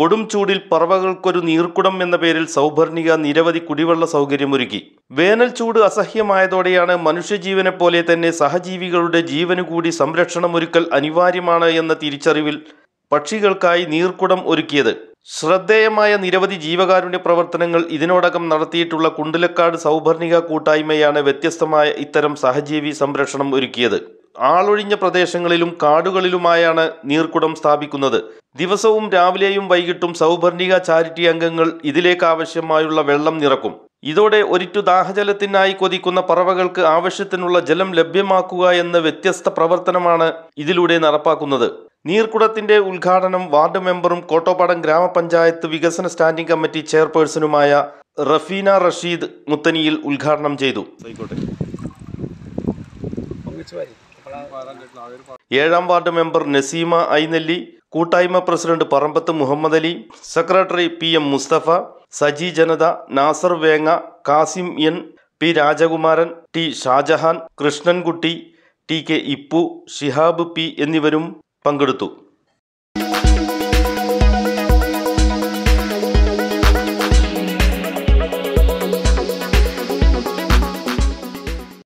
കൊടും ചൂടിൽ പറവകൾക്കൊരു നീർക്കുടം എന്ന പേരിൽ സൗഭർണിക നിരവധി കുടിവെള്ള സൗകര്യമൊരുക്കി വേനൽ ചൂട് അസഹ്യമായതോടെയാണ് മനുഷ്യജീവനെ പോലെ തന്നെ സഹജീവികളുടെ ജീവനു കൂടി സംരക്ഷണമൊരുക്കൽ അനിവാര്യമാണ് എന്ന തിരിച്ചറിവിൽ പക്ഷികൾക്കായി നീർക്കുടം ഒരുക്കിയത് ശ്രദ്ധേയമായ നിരവധി ജീവകാരുണ്യ പ്രവർത്തനങ്ങൾ ഇതിനോടകം നടത്തിയിട്ടുള്ള കുണ്ടിലക്കാട് സൗഭർണിക കൂട്ടായ്മയാണ് വ്യത്യസ്തമായ ഇത്തരം സഹജീവി സംരക്ഷണം ഒരുക്കിയത് ആളൊഴിഞ്ഞ പ്രദേശങ്ങളിലും കാടുകളിലുമായാണ് നീർക്കുടം സ്ഥാപിക്കുന്നത് ദിവസവും രാവിലെയും വൈകിട്ടും സൗഭർണിക ചാരിറ്റി അംഗങ്ങൾ ഇതിലേക്ക് ആവശ്യമായുള്ള വെള്ളം നിറക്കും ഇതോടെ ഒരിറ്റു ദാഹജലത്തിനായി കൊതിക്കുന്ന പറവകൾക്ക് ആവശ്യത്തിനുള്ള ജലം ലഭ്യമാക്കുക എന്ന വ്യത്യസ്ത പ്രവർത്തനമാണ് ഇതിലൂടെ നടപ്പാക്കുന്നത് നീർക്കുടത്തിന്റെ ഉദ്ഘാടനം വാർഡ് മെമ്പറും കോട്ടോപ്പാടം ഗ്രാമപഞ്ചായത്ത് വികസന സ്റ്റാൻഡിംഗ് കമ്മിറ്റി ചെയർപേഴ്സണുമായ റഫീന റഷീദ് മുത്തനിയിൽ ഉദ്ഘാടനം ചെയ്തു ഏഴാം വാർഡ് മെമ്പർ നസീമ ഐനെല്ലി കൂട്ടായ്മ president Parambath Muhammad Ali secretary P M Musthafa Saji Janatha Nasar Venga Kasim N P Rajakumaran T Shajahan Krishnankutty T K Ippu Shihab P എന്നിവരും പങ്കെടുത്തു